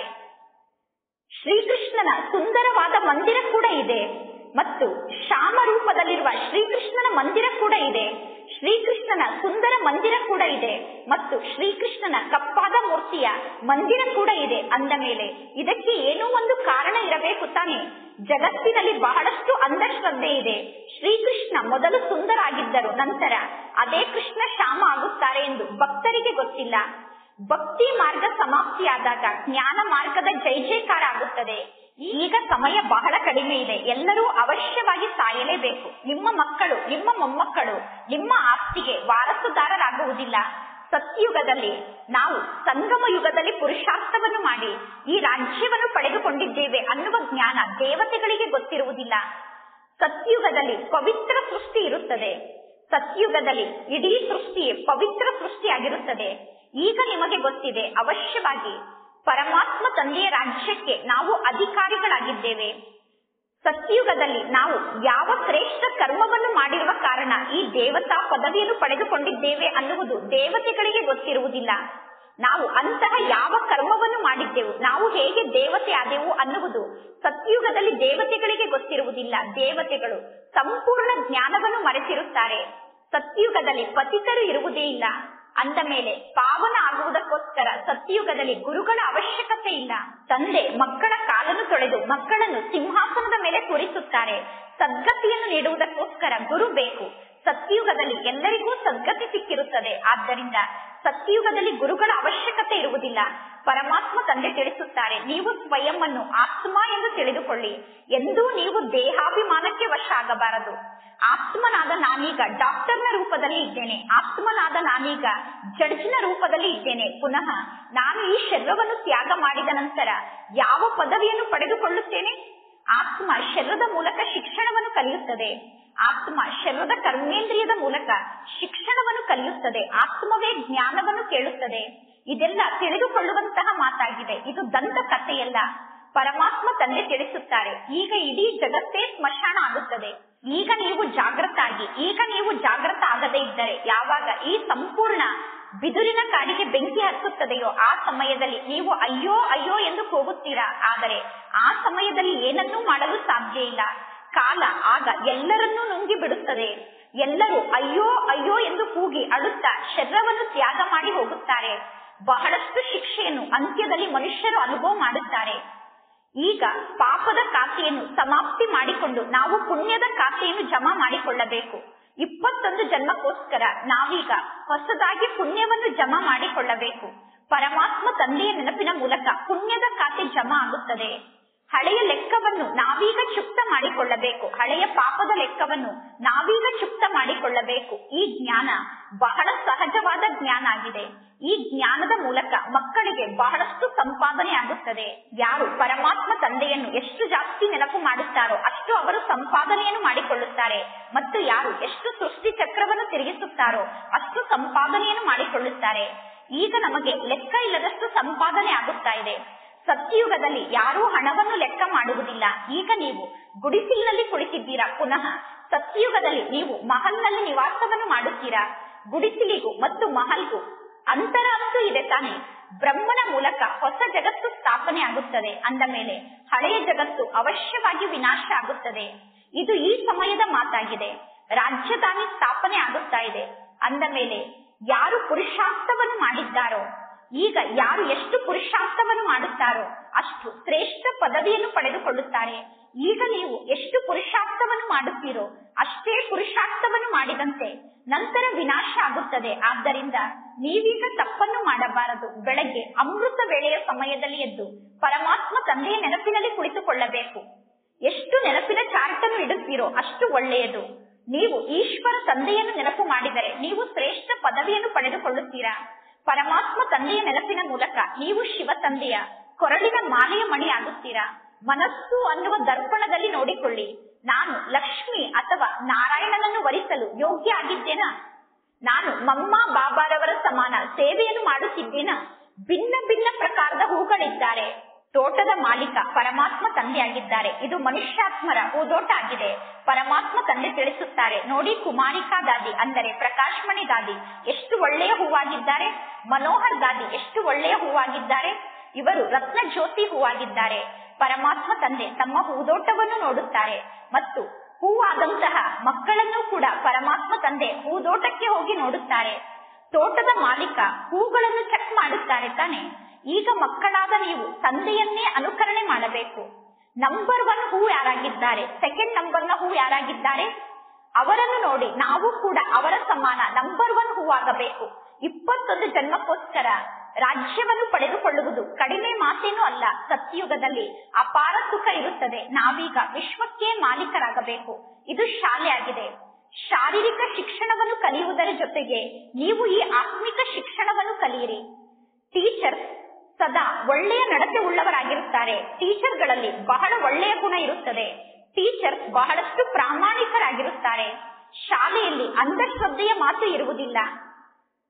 ಶ್ರೀಕೃಷ್ಣನ ಸುಂದರವಾದ ಮಂದಿರ ಕೂಡ ಇದೆ ಮತ್ತು ಶ್ಯಾಮ ರೂಪದಲ್ಲಿರುವ ಶ್ರೀಕೃಷ್ಣನ ಮಂದಿರ ಕೂಡ ಇದೆ ಶ್ರೀಕೃಷ್ಣನ ಸುಂದರ ಮಂದಿರ ಕೂಡ ಇದೆ ಮತ್ತು ಶ್ರೀಕೃಷ್ಣನ ಕಪ್ಪಾದ ಮೂರ್ತಿಯ ಮಂದಿರ ಕೂಡ ಇದೆ ಅಂದ ಮೇಲೆ ಇದಕ್ಕೆ ಏನೋ ಒಂದು ಕಾರಣ ಇರಬೇಕು ತಾನೆ ಜಗತ್ತಿನಲ್ಲಿ ಬಹಳಷ್ಟು ಅಂಧಶ್ರದ್ಧೆ ಇದೆ ಶ್ರೀಕೃಷ್ಣ ಮೊದಲು ಸುಂದರ ಆಗಿದ್ದರು ನಂತರ ಅದೇ ಕೃಷ್ಣ ಶ್ಯಾಮ ಆಗುತ್ತಾರೆ ಎಂದು ಭಕ್ತರಿಗೆ ಗೊತ್ತಿಲ್ಲ ಭಕ್ತಿ ಮಾರ್ಗ ಸಮಾಪ್ತಿಯಾದಾಗ ಜ್ಞಾನ ಮಾರ್ಗದ ಜೈ ಜೈಕಾರ ಆಗುತ್ತದೆ ಈಗ ಸಮಯ ಬಹಳ ಕಡಿಮೆ ಇದೆ ಎಲ್ಲರೂ ಅವಶ್ಯವಾಗಿ ಸಾಯಲೇಬೇಕು ನಿಮ್ಮ ಮಕ್ಕಳು ನಿಮ್ಮ ಮೊಮ್ಮಕ್ಕಳು ನಿಮ್ಮ ಆಸ್ತಿಗೆ ವಾರಸುದಾರರಾಗುವುದಿಲ್ಲ ಸತ್ಯುಗದಲ್ಲಿ ನಾವು ಸಂಗಮ ಯುಗದಲ್ಲಿ ಪುರುಷಾರ್ಥವನ್ನು ಮಾಡಿ ಈ ರಾಜ್ಯವನ್ನು ಪಡೆದುಕೊಂಡಿದ್ದೇವೆ ಅನ್ನುವ ಜ್ಞಾನ ದೇವತೆಗಳಿಗೆ ಗೊತ್ತಿರುವುದಿಲ್ಲ ಸತ್ಯುಗದಲ್ಲಿ ಪವಿತ್ರ ಸೃಷ್ಟಿ ಇರುತ್ತದೆ ಸತ್ಯುಗದಲ್ಲಿ ಇಡೀ ಸೃಷ್ಟಿಯೇ ಪವಿತ್ರ ಸೃಷ್ಟಿಯಾಗಿರುತ್ತದೆ ಈಗ ನಿಮಗೆ ಗೊತ್ತಿದೆ ಅವಶ್ಯವಾಗಿ ಪರಮಾತ್ಮ ತಂದೆಯ ರಾಜ್ಯಕ್ಕೆ ನಾವು ಅಧಿಕಾರಿಗಳಾಗಿದ್ದೇವೆ ಸತ್ಯುಗದಲ್ಲಿ ನಾವು ಯಾವ ಶ್ರೇಷ್ಠ ಕರ್ಮವನ್ನು ಮಾಡಿರುವ ಕಾರಣ ಈ ದೇವತಾ ಪದವಿಯನ್ನು ಪಡೆದುಕೊಂಡಿದ್ದೇವೆ ಅನ್ನುವುದು ದೇವತೆಗಳಿಗೆ ಗೊತ್ತಿರುವುದಿಲ್ಲ ನಾವು ಅಂತಹ ಯಾವ ಕರ್ಮವನ್ನು ಮಾಡಿದ್ದೆವು ನಾವು ಹೇಗೆ ದೇವತೆ ಆದೆವು ಅನ್ನುವುದು ಸತ್ಯುಗದಲ್ಲಿ ದೇವತೆಗಳಿಗೆ ಗೊತ್ತಿರುವುದಿಲ್ಲ ದೇವತೆಗಳು ಸಂಪೂರ್ಣ ಜ್ಞಾನವನ್ನು ಮರೆತಿರುತ್ತಾರೆ ಸತ್ಯುಗದಲ್ಲಿ ಪತಿತರು ಇರುವುದೇ ಇಲ್ಲ ಅಂದ ಮೇಲೆ ಪಾವನ ಆಗುವುದಕ್ಕೋಸ್ಕರ ಸತ್ಯಯುಗದಲ್ಲಿ ಗುರುಗಳ ಅವಶ್ಯಕತೆ ಇಲ್ಲ ತಂದೆ ಮಕ್ಕಳ ಕಾಲನ್ನು ತೊಳೆದು ಮಕ್ಕಳನ್ನು ಸಿಂಹಾಸನದ ಮೇಲೆ ಕೂರಿಸುತ್ತಾರೆ ಸದ್ಗತಿಯನ್ನು ನೀಡುವುದಕ್ಕೋಸ್ಕರ ಗುರು ಬೇಕು ಸತ್ಯಯುಗದಲ್ಲಿ ಎಲ್ಲರಿಗೂ ಸದ್ಗತಿ ಸಿಕ್ಕಿರುತ್ತದೆ ಆದ್ದರಿಂದ ಸತ್ಯಯುಗದಲ್ಲಿ ಗುರುಗಳ ಅವಶ್ಯಕತೆ ಇರುವುದಿಲ್ಲ ಪರಮಾತ್ಮ ತಂದೆ ತಿಳಿಸುತ್ತಾರೆ ನೀವು ಸ್ವಯಂ ಅನ್ನು ಆತ್ಮ ಎಂದು ತಿಳಿದುಕೊಳ್ಳಿ ಎಂದೂ ನೀವು ದೇಹಾಭಿಮಾನಕ್ಕೆ ವಶ ಆಗಬಾರದು ಆತ್ಮನಾದ ನಾನೀಗ ಡಾಕ್ಟರ್ನ ರೂಪದಲ್ಲಿ ಇದ್ದೇನೆ ಆತ್ಮನಾದ ನಾನೀಗ ಜಡ್ಜ್ನ ರೂಪದಲ್ಲಿ ಇದ್ದೇನೆ ಪುನಃ ನಾನು ಈ ಶರೀರವನ್ನು ತ್ಯಾಗ ಮಾಡಿದ ನಂತರ ಯಾವ ಪದವಿಯನ್ನು ಪಡೆದುಕೊಳ್ಳುತ್ತೇನೆ ಆತ್ಮ ಶರೀರದ ಮೂಲಕ ಶಿಕ್ಷಣವನ್ನು ಕಲಿಯುತ್ತದೆ ಆತ್ಮ ಶರೀರದ ಕರ್ಮೇಂದ್ರಿಯದ ಮೂಲಕ ಶಿಕ್ಷಣವನ್ನು ಕಲಿಯುತ್ತದೆ ಆತ್ಮವೇ ಜ್ಞಾನವನ್ನು ಕೇಳುತ್ತದೆ ಇದೆಲ್ಲ ತಿಳಿದುಕೊಳ್ಳುವಂತಹ ಮಾತಾಗಿದೆ ಇದು ದಂತ ಕಥೆಯಲ್ಲ ಪರಮಾತ್ಮ ತಂದೆ ತಿಳಿಸುತ್ತಾರೆ ಈಗ ಇಡೀ ಜಗತ್ತೇ ಸ್ಮಶಾನ ಆಗುತ್ತದೆ ಈಗ ನೀವು ಜಾಗೃತ ಆಗಿ ಈಗ ನೀವು ಜಾಗೃತ ಆಗದೇ ಇದ್ದರೆ ಯಾವಾಗ ಈ ಸಂಪೂರ್ಣ ಬಿದುರಿನ ಕಾಡಿಗೆ ಬೆಂಕಿ ಹತ್ತುತ್ತದೆಯೋ ಆ ಸಮಯದಲ್ಲಿ ನೀವು ಅಯ್ಯೋ ಅಯ್ಯೋ ಎಂದು ಕೂಗುತ್ತೀರಾ ಆದರೆ ಆ ಸಮಯದಲ್ಲಿ ಏನನ್ನೂ ಮಾಡಲು ಸಾಧ್ಯ ಇಲ್ಲ ಕಾಲ ಆಗ ಎಲ್ಲರನ್ನೂ ನುಂಗಿ ಬಿಡುತ್ತದೆ ಎಲ್ಲರೂ ಅಯ್ಯೋ ಅಯ್ಯೋ ಎಂದು ಕೂಗಿ ಅಳುತ್ತಾ ಶರೀರವನ್ನು ತ್ಯಾಗ ಮಾಡಿ ಹೋಗುತ್ತಾರೆ ಬಹಳಷ್ಟು ಶಿಕ್ಷೆಯನ್ನು ಅಂತ್ಯದಲ್ಲಿ ಮನುಷ್ಯರು ಅನುಭವ ಮಾಡುತ್ತಾರೆ ಈಗ ಪಾಪದ ಖಾತೆಯನ್ನು ಸಮಾಪ್ತಿ ಮಾಡಿಕೊಂಡು ನಾವು ಪುಣ್ಯದ ಖಾತೆಯನ್ನು ಜಮಾ ಮಾಡಿಕೊಳ್ಳಬೇಕು ಇಪ್ಪತ್ತೊಂದು ಜನ್ಮಕ್ಕೋಸ್ಕರ ನಾವೀಗ ಹೊಸದಾಗಿ ಪುಣ್ಯವನ್ನು ಜಮಾ ಮಾಡಿಕೊಳ್ಳಬೇಕು ಪರಮಾತ್ಮ ತಂದೆಯ ನೆನಪಿನ ಮೂಲಕ ಪುಣ್ಯದ ಖಾತೆ ಜಮಾ ಆಗುತ್ತದೆ ಹಳೆಯ ಲೆಕ್ಕವನ್ನು ನಾವೀಗ ಚುಕ್ತ ಮಾಡಿಕೊಳ್ಳಬೇಕು ಹಳೆಯ ಪಾಪದ ಲೆಕ್ಕವನ್ನು ನಾವೀಗ ಚುಕ್ತ ಮಾಡಿಕೊಳ್ಳಬೇಕು ಈ ಜ್ಞಾನ ಬಹಳ ಸಹಜವಾದ ಜ್ಞಾನ ಆಗಿದೆ ಈ ಜ್ಞಾನದ ಮೂಲಕ ಮಕ್ಕಳಿಗೆ ಬಹಳಷ್ಟು ಸಂಪಾದನೆ ಆಗುತ್ತದೆ ಯಾರು ಪರಮಾತ್ಮ ತಂದೆಯನ್ನು ಎಷ್ಟು ಜಾಸ್ತಿ ನೆನಪು ಮಾಡುತ್ತಾರೋ ಅಷ್ಟು ಅವರು ಸಂಪಾದನೆಯನ್ನು ಮಾಡಿಕೊಳ್ಳುತ್ತಾರೆ ಮತ್ತು ಯಾರು ಎಷ್ಟು ಸೃಷ್ಟಿ ಚಕ್ರವನ್ನು ತಿರುಗಿಸುತ್ತಾರೋ ಅಷ್ಟು ಸಂಪಾದನೆಯನ್ನು ಮಾಡಿಕೊಳ್ಳುತ್ತಾರೆ ಈಗ ನಮಗೆ ಲೆಕ್ಕ ಇಲ್ಲದಷ್ಟು ಸಂಪಾದನೆ ಆಗುತ್ತಾ ಇದೆ ಸತ್ಯಯುಗದಲ್ಲಿ ಯಾರೂ ಹಣವನ್ನು ಲೆಕ್ಕ ಮಾಡುವುದಿಲ್ಲ ಈಗ ನೀವು ಗುಡಿಸಿಲಿನಲ್ಲಿ ಕುಳಿತಿದ್ದೀರಾ ಪುನಃ ಸತ್ಯಯುಗದಲ್ಲಿ ನೀವು ಮಹಲ್ನಲ್ಲಿ ನಿವಾಸವನ್ನು ಮಾಡುತ್ತೀರಾ ಗುಡಿಸಿಲಿಗೂ ಮತ್ತು ಮಹಲ್ಗೂ ಅಂತರ ಅಂತೂ ಇದೆ ತಾನೆ ಬ್ರಹ್ಮನ ಮೂಲಕ ಹೊಸ ಜಗತ್ತು ಸ್ಥಾಪನೆ ಆಗುತ್ತದೆ ಅಂದ ಮೇಲೆ ಹಳೆಯ ಜಗತ್ತು ಅವಶ್ಯವಾಗಿ ವಿನಾಶ ಆಗುತ್ತದೆ ಇದು ಈ ಸಮಯದ ಮಾತಾಗಿದೆ ರಾಜ್ಯಧಾನಿ ಸ್ಥಾಪನೆ ಆಗುತ್ತಾ ಇದೆ ಅಂದ ಮೇಲೆ ಯಾರು ಪುರುಷಾರ್ಥವನ್ನು ಮಾಡಿದ್ದಾರೋ ಈಗ ಯಾರು ಎಷ್ಟು ಪುರುಷಾರ್ಥವನ್ನು ಮಾಡುತ್ತಾರೋ ಅಷ್ಟು ಶ್ರೇಷ್ಠ ಪದವಿಯನ್ನು ಪಡೆದುಕೊಳ್ಳುತ್ತಾರೆ ಈಗ ನೀವು ಎಷ್ಟು ಪುರುಷಾರ್ಥವನ್ನು ಮಾಡುತ್ತೀರೋ ಅಷ್ಟೇ ಪುರುಷಾರ್ಥವನ್ನು ಮಾಡಿದಂತೆ ನಂತರ ವಿನಾಶ ಆಗುತ್ತದೆ ಆದ್ದರಿಂದ ನೀವೀಗ ತಪ್ಪನ್ನು ಮಾಡಬಾರದು ಬೆಳಗ್ಗೆ ಅಮೃತ ವೇಳೆಯ ಸಮಯದಲ್ಲಿ ಎದ್ದು ಪರಮಾತ್ಮ ತಂದೆಯ ನೆನಪಿನಲ್ಲಿ ಕುಳಿತುಕೊಳ್ಳಬೇಕು ಎಷ್ಟು ನೆನಪಿನ ಚಾರ್ಟ್ ಅನ್ನು ಇಡುತ್ತೀರೋ ಅಷ್ಟು ಒಳ್ಳೆಯದು ನೀವು ಈಶ್ವರ ತಂದೆಯನ್ನು ನೆನಪು ಮಾಡಿದರೆ ನೀವು ಶ್ರೇಷ್ಠ ಪದವಿಯನ್ನು ಪಡೆದುಕೊಳ್ಳುತ್ತೀರಾ ಪರಮಾತ್ಮ ತಂದೆಯ ನೆನಪಿನ ಮೂಲಕ ನೀವು ಶಿವ ತಂದೆಯ ಕೊರಳಿನ ಮಾಲೆಯ ಮಣಿ ಆಗುತ್ತೀರಾ ಮನಸ್ಸು ಅನ್ನುವ ದರ್ಪಣದಲ್ಲಿ ನೋಡಿಕೊಳ್ಳಿ ನಾನು ಲಕ್ಷ್ಮಿ ಅಥವಾ ನಾರಾಯಣನನ್ನು ವರಿಸಲು ಯೋಗ್ಯ ಆಗಿದ್ದೇನಾ ನಾನು ಮಮ್ಮ ಬಾಬಾರವರ ಸಮಾನ ಸೇವೆಯನ್ನು ಮಾಡುತ್ತಿದ್ದೇನಾ ಭಿನ್ನ ಭಿನ್ನ ಪ್ರಕಾರದ ಹೂಗಳಿದ್ದಾರೆ ತೋಟದ ಮಾಲೀಕ ಪರಮಾತ್ಮ ತಂದೆಯಾಗಿದ್ದಾರೆ ಇದು ಮನುಷ್ಯಾತ್ಮರ ಹೂದೋಟ ಆಗಿದೆ ಪರಮಾತ್ಮ ತಂದೆ ತಿಳಿಸುತ್ತಾರೆ ನೋಡಿ ಕುಮಾರಿಕಾ ದಾದಿ ಅಂದರೆ ಪ್ರಕಾಶ್ಮಣಿ ದಾದಿ ಎಷ್ಟು ಒಳ್ಳೆಯ ಹೂವಾಗಿದ್ದಾರೆ ಮನೋಹರ್ ದಾದಿ ಎಷ್ಟು ಒಳ್ಳೆಯ ಹೂವಾಗಿದ್ದಾರೆ ಇವರು ರತ್ನ ಜ್ಯೋತಿ ಹೂವಾಗಿದ್ದಾರೆ ಪರಮಾತ್ಮ ತಂದೆ ತಮ್ಮ ಹೂದೋಟವನ್ನು ನೋಡುತ್ತಾರೆ ಮತ್ತು ಹೂವಾದಂತಹ ಮಕ್ಕಳನ್ನು ಕೂಡ ಪರಮಾತ್ಮ ತಂದೆ ಹೂದೋಟಕ್ಕೆ ಹೋಗಿ ನೋಡುತ್ತಾರೆ ತೋಟದ ಮಾಲೀಕ ಹೂಗಳನ್ನು ಚೆಕ್ ಮಾಡುತ್ತಾರೆ ತಾನೆ ಈಗ ಮಕ್ಕಳಾದ ನೀವು ತಂದೆಯನ್ನೇ ಅನುಕರಣೆ ಮಾಡಬೇಕು ನಂಬರ್ ಒನ್ ಹೂ ಯಾರಾಗಿದ್ದಾರೆ ಸೆಕೆಂಡ್ ನಂಬರ್ನ ಹೂ ಯಾರಾಗಿದ್ದಾರೆ ಅವರನ್ನು ನೋಡಿ ನಾವು ಕೂಡ ಅವರ ಸಮಾನ ನಂಬರ್ ಒನ್ ಹೂ ಆಗಬೇಕು ಇಪ್ಪತ್ತೊಂದು ಜನ್ಮಕ್ಕೋಸ್ಕರ ರಾಜ್ಯವನ್ನು ಪಡೆದುಕೊಳ್ಳುವುದು ಕಡಿಮೆ ಮಾತೇನೂ ಅಲ್ಲ ಸತ್ಯಯುಗದಲ್ಲಿ ಅಪಾರ ಸುಖ ಇರುತ್ತದೆ ನಾವೀಗ ವಿಶ್ವಕ್ಕೆ ಮಾಲೀಕರಾಗಬೇಕು ಇದು ಶಾಲೆ ಆಗಿದೆ ಶಾರೀರಿಕ ಶಿಕ್ಷಣವನ್ನು ಕಲಿಯುವುದರ ಜೊತೆಗೆ ನೀವು ಈ ಆತ್ಮಿಕ ಶಿಕ್ಷಣವನ್ನು ಕಲಿಯಿರಿ ಟೀಚರ್ಸ್ ಸದಾ ಒಳ್ಳೆಯ ನಡತೆ ಉಳ್ಳವರಾಗಿರುತ್ತಾರೆ ಟೀಚರ್ಗಳಲ್ಲಿ ಬಹಳ ಒಳ್ಳೆಯ ಗುಣ ಇರುತ್ತದೆ ಟೀಚರ್ಸ್ ಬಹಳಷ್ಟು ಪ್ರಾಮಾಣಿಕರಾಗಿರುತ್ತಾರೆ ಶಾಲೆಯಲ್ಲಿ ಅಂಧಶ್ರದ್ಧೆಯ ಮಾತು ಇರುವುದಿಲ್ಲ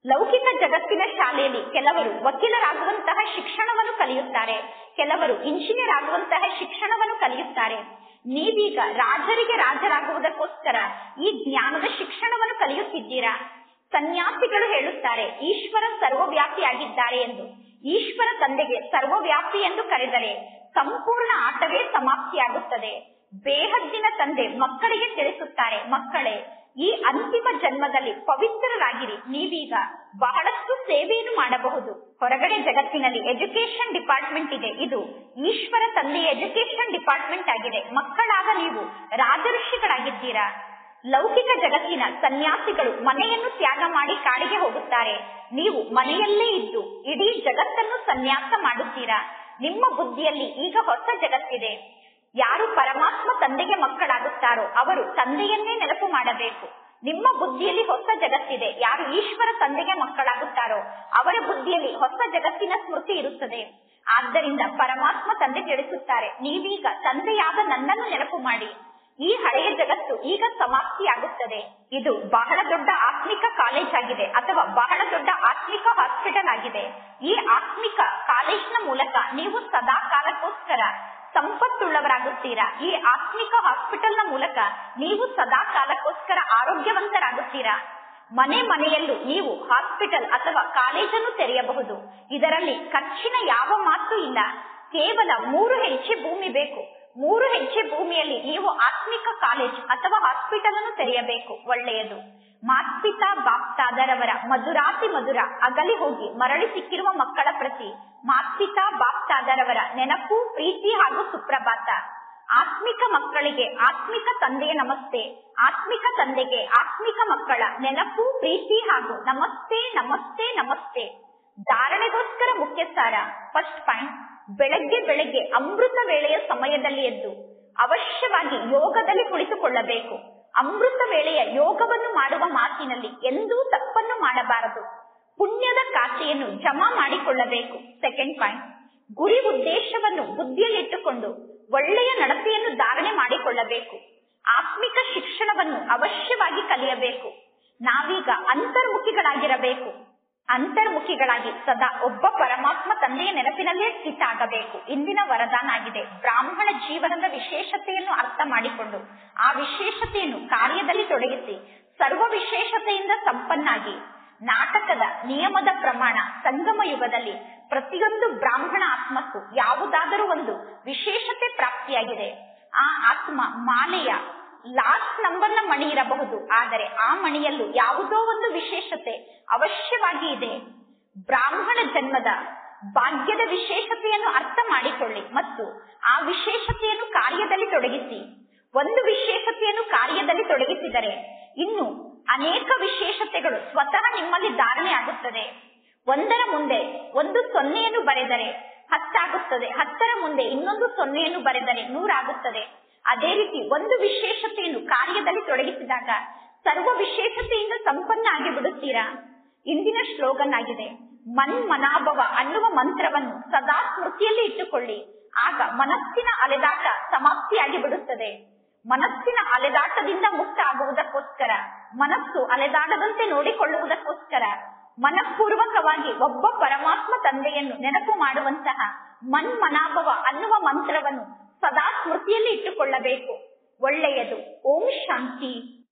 ಲೌಕಿಕ ಜಗತ್ತಿನ ಶಾಲೆಯಲ್ಲಿ ಕೆಲವರು ವಕೀಲರಾಗುವಂತಹ ಶಿಕ್ಷಣವನ್ನು ಕಲಿಯುತ್ತಾರೆ ಕೆಲವರು ಇಂಜಿನಿಯರ್ ಆಗುವಂತಹ ಶಿಕ್ಷಣವನ್ನು ಕಲಿಯುತ್ತಾರೆ ನೀವೀಗ ರಾಜರಿಗೆ ರಾಜರಾಗುವುದಕ್ಕೋಸ್ಕರ ಈ ಜ್ಞಾನದ ಶಿಕ್ಷಣವನ್ನು ಕಲಿಯುತ್ತಿದ್ದೀರಾ ಸನ್ಯಾಸಿಗಳು ಹೇಳುತ್ತಾರೆ ಈಶ್ವರ ಸರ್ವವ್ಯಾಪಿಯಾಗಿದ್ದಾರೆ ಎಂದು ಈಶ್ವರ ತಂದೆಗೆ ಸರ್ವವ್ಯಾಪಿ ಎಂದು ಕರೆದರೆ ಸಂಪೂರ್ಣ ಆಟವೇ ಸಮಾಪ್ತಿಯಾಗುತ್ತದೆ ಬೇಹದ್ದಿನ ತಂದೆ ಮಕ್ಕಳಿಗೆ ತಿಳಿಸುತ್ತಾರೆ ಮಕ್ಕಳೇ ಈ ಅಂತಿಮ ಜನ್ಮದಲ್ಲಿ ಪವಿತ್ರರಾಗಿರಿ ನೀವೀಗ ಬಹಳಷ್ಟು ಸೇವೆಯನ್ನು ಮಾಡಬಹುದು ಹೊರಗಡೆ ಜಗತ್ತಿನಲ್ಲಿ ಎಜುಕೇಶನ್ ಡಿಪಾರ್ಟ್ಮೆಂಟ್ ಇದೆ ಇದು ಈಶ್ವರ ತಂದೆಯ ಎಜುಕೇಶನ್ ಡಿಪಾರ್ಟ್ಮೆಂಟ್ ಆಗಿದೆ ಮಕ್ಕಳಾದ ನೀವು ರಾಜಋಷಿಗಳಾಗಿದ್ದೀರಾ ಲೌಕಿಕ ಜಗತ್ತಿನ ಸನ್ಯಾಸಿಗಳು ಮನೆಯನ್ನು ತ್ಯಾಗ ಮಾಡಿ ಕಾಡಿಗೆ ಹೋಗುತ್ತಾರೆ ನೀವು ಮನೆಯಲ್ಲೇ ಇದ್ದು ಇಡೀ ಜಗತ್ತನ್ನು ಸನ್ಯಾಸ ಮಾಡುತ್ತೀರಾ ನಿಮ್ಮ ಬುದ್ಧಿಯಲ್ಲಿ ಈಗ ಹೊಸ ಜಗತ್ತಿದೆ ಯಾರು ಪರಮಾತ್ಮ ತಂದೆಗೆ ಮಕ್ಕಳಾಗುತ್ತಾರೋ ಅವರು ತಂದೆಯನ್ನೇ ನೆನಪು ಮಾಡಬೇಕು ನಿಮ್ಮ ಬುದ್ಧಿಯಲ್ಲಿ ಹೊಸ ಜಗತ್ತಿದೆ ಯಾರು ಈಶ್ವರ ತಂದೆಗೆ ಮಕ್ಕಳಾಗುತ್ತಾರೋ ಅವರ ಬುದ್ಧಿಯಲ್ಲಿ ಹೊಸ ಜಗತ್ತಿನ ಸ್ಮೃತಿ ಇರುತ್ತದೆ ಆದ್ದರಿಂದ ಪರಮಾತ್ಮ ತಂದೆ ತಿಳಿಸುತ್ತಾರೆ ನೀವೀಗ ತಂದೆಯಾದ ನನ್ನನ್ನು ನೆನಪು ಮಾಡಿ ಈ ಹಳೆಯ ಜಗತ್ತು ಈಗ ಸಮಾಪ್ತಿಯಾಗುತ್ತದೆ ಇದು ಬಹಳ ದೊಡ್ಡ ಆತ್ಮಿಕ ಕಾಲೇಜ್ ಆಗಿದೆ ಅಥವಾ ಬಹಳ ದೊಡ್ಡ ಆತ್ಮಿಕ ಹಾಸ್ಪಿಟಲ್ ಆಗಿದೆ ಈ ಆತ್ಮಿಕ ಕಾಲೇಜ್ನ ಮೂಲಕ ನೀವು ಸದಾ ಕಾಲಕ್ಕೋಸ್ಕರ ಸಂಪತ್ತುಳ್ಳವರಾಗುತ್ತೀರಾ ಈ ಆತ್ಮಿಕ ಹಾಸ್ಪಿಟಲ್ನ ಮೂಲಕ ನೀವು ಸದಾ ಕಾಲಕ್ಕೋಸ್ಕರ ಆರೋಗ್ಯವಂತರಾಗುತ್ತೀರಾ ಮನೆ ಮನೆಯಲ್ಲೂ ನೀವು ಹಾಸ್ಪಿಟಲ್ ಅಥವಾ ಕಾಲೇಜನ್ನು ತೆರೆಯಬಹುದು ಇದರಲ್ಲಿ ಖರ್ಚಿನ ಯಾವ ಮಾತು ಇಲ್ಲ ಕೇವಲ ಮೂರು ಹೆಜ್ಜೆ ಭೂಮಿ ಬೇಕು ಮೂರು ಹೆಜ್ಜೆ ಭೂಮಿಯಲ್ಲಿ ನೀವು ಆತ್ಮಿಕ ಕಾಲೇಜ್ ಅಥವಾ ಹಾಸ್ಪಿಟಲ್ ಅನ್ನು ತೆರೆಯಬೇಕು ಒಳ್ಳೆಯದು ಮಾತ್ಪಿತಾ ಬಾಪ್ತಾದರವರ ಮಧುರಾತಿ ಮಧುರ ಅಗಲಿ ಹೋಗಿ ಮರಳಿ ಸಿಕ್ಕಿರುವ ಮಕ್ಕಳ ಪ್ರತಿ ಮಾತ್ಪಿತಾ ಬಾಪ್ತಾದರವರ ನೆನಪು ಪ್ರೀತಿ ಹಾಗೂ ಸುಪ್ರಭಾತ ಆತ್ಮಿಕ ಮಕ್ಕಳಿಗೆ ಆತ್ಮಿಕ ತಂದೆಯ ನಮಸ್ತೆ ಆತ್ಮಿಕ ತಂದೆಗೆ ಆತ್ಮಿಕ ಮಕ್ಕಳ ನೆನಪು ಪ್ರೀತಿ ಹಾಗೂ ನಮಸ್ತೆ ನಮಸ್ತೆ ನಮಸ್ತೆ ಧಾರಣೆಗೋಸ್ಕರ ಮುಖ್ಯ ಸಾರ ಫಸ್ಟ್ ಪಾಯಿಂಟ್ ಬೆಳಗ್ಗೆ ಬೆಳಗ್ಗೆ ಅಮೃತ ವೇಳೆಯ ಸಮಯದಲ್ಲಿ ಎದ್ದು ಅವಶ್ಯವಾಗಿ ಯೋಗದಲ್ಲಿ ಕುಳಿತುಕೊಳ್ಳಬೇಕು ಅಮೃತ ವೇಳೆಯ ಯೋಗವನ್ನು ಮಾಡುವ ಮಾತಿನಲ್ಲಿ ಎಂದೂ ತಪ್ಪನ್ನು ಮಾಡಬಾರದು ಪುಣ್ಯದ ಖಾತೆಯನ್ನು ಜಮಾ ಮಾಡಿಕೊಳ್ಳಬೇಕು ಸೆಕೆಂಡ್ ಪಾಯಿಂಟ್ ಗುರಿ ಉದ್ದೇಶವನ್ನು ಬುದ್ಧಿಯಲ್ಲಿಟ್ಟುಕೊಂಡು ಒಳ್ಳೆಯ ನಡತೆಯನ್ನು ಧಾರಣೆ ಮಾಡಿಕೊಳ್ಳಬೇಕು ಆತ್ಮಿಕ ಶಿಕ್ಷಣವನ್ನು ಅವಶ್ಯವಾಗಿ ಕಲಿಯಬೇಕು ನಾವೀಗ ಅಂತರ್ಮುಖಿಗಳಾಗಿರಬೇಕು ಅಂತರ್ಮುಖಿಗಳಾಗಿ ಸದಾ ಒಬ್ಬ ಪರಮಾತ್ಮ ತಂದೆಯ ನೆನಪಿನಲ್ಲೇ ಸ್ಥಿತ ಆಗಬೇಕು ಇಂದಿನ ವರದಾನ ಆಗಿದೆ ಬ್ರಾಹ್ಮಣ ಜೀವನದ ವಿಶೇಷತೆಯನ್ನು ಅರ್ಥ ಮಾಡಿಕೊಂಡು ಆ ವಿಶೇಷತೆಯನ್ನು ಕಾರ್ಯದಲ್ಲಿ ತೊಡಗಿಸಿ ಸರ್ವ ವಿಶೇಷತೆಯಿಂದ ಸಂಪನ್ನಾಗಿ ನಾಟಕದ ನಿಯಮದ ಪ್ರಮಾಣ ಸಂಗಮ ಯುಗದಲ್ಲಿ ಪ್ರತಿಯೊಂದು ಬ್ರಾಹ್ಮಣ ಆತ್ಮಕ್ಕೂ ಯಾವುದಾದರೂ ಒಂದು ವಿಶೇಷತೆ ಪ್ರಾಪ್ತಿಯಾಗಿದೆ ಆ ಆತ್ಮ ಮಾಲೆಯ ಲಾಸ್ಟ್ ನಂಬರ್ನ ಮಣಿ ಇರಬಹುದು ಆದರೆ ಆ ಮಣಿಯಲ್ಲೂ ಯಾವುದೋ ಒಂದು ವಿಶೇಷತೆ ಅವಶ್ಯವಾಗಿ ಇದೆ ಬ್ರಾಹ್ಮಣ ಜನ್ಮದ ಭಾಗ್ಯದ ವಿಶೇಷತೆಯನ್ನು ಅರ್ಥ ಮಾಡಿಕೊಳ್ಳಿ ಮತ್ತು ಆ ವಿಶೇಷತೆಯನ್ನು ಕಾರ್ಯದಲ್ಲಿ ತೊಡಗಿಸಿ ಒಂದು ವಿಶೇಷತೆಯನ್ನು ಕಾರ್ಯದಲ್ಲಿ ತೊಡಗಿಸಿದರೆ ಇನ್ನು ಅನೇಕ ವಿಶೇಷತೆಗಳು ಸ್ವತಃ ನಿಮ್ಮಲ್ಲಿ ಧಾರಣೆ ಆಗುತ್ತದೆ ಒಂದರ ಮುಂದೆ ಒಂದು ಸೊನ್ನೆಯನ್ನು ಬರೆದರೆ ಹತ್ತಾಗುತ್ತದೆ ಹತ್ತರ ಮುಂದೆ ಇನ್ನೊಂದು ಸೊನ್ನೆಯನ್ನು ಬರೆದರೆ ನೂರಾಗುತ್ತದೆ ಅದೇ ರೀತಿ ಒಂದು ವಿಶೇಷತೆಯನ್ನು ಕಾರ್ಯದಲ್ಲಿ ತೊಡಗಿಸಿದಾಗ ಸರ್ವ ವಿಶೇಷತೆಯಿಂದ ಸಂಪನ್ನ ಆಗಿ ಬಿಡುತ್ತೀರಾ ಇಂದಿನ ಶ್ಲೋಗನ್ ಆಗಿದೆ ಮನ್ ಮನಾಭವ ಅನ್ನುವ ಮಂತ್ರವನ್ನು ಸದಾ ಸ್ಮೃತಿಯಲ್ಲಿ ಇಟ್ಟುಕೊಳ್ಳಿ ಆಗ ಮನಸ್ಸಿನ ಅಲೆದಾಟ ಸಮಾಪ್ತಿಯಾಗಿ ಬಿಡುತ್ತದೆ ಮನಸ್ಸಿನ ಅಲೆದಾಟದಿಂದ ಮುಕ್ತ ಆಗುವುದಕ್ಕೋಸ್ಕರ ಮನಸ್ಸು ಅಲೆದಾಡದಂತೆ ನೋಡಿಕೊಳ್ಳುವುದಕ್ಕೋಸ್ಕರ ಮನಪೂರ್ವಕವಾಗಿ ಒಬ್ಬ ಪರಮಾತ್ಮ ತಂದೆಯನ್ನು ನೆನಪು ಮಾಡುವಂತಹ ಮನ್ ಮನಾಭವ ಅನ್ನುವ ಮಂತ್ರವನ್ನು ಸದಾ ಸ್ಮೃತಿಯಲ್ಲಿ ಇಟ್ಟುಕೊಳ್ಳಬೇಕು ಒಳ್ಳೆಯದು ಓಂ ಶಾಂತಿ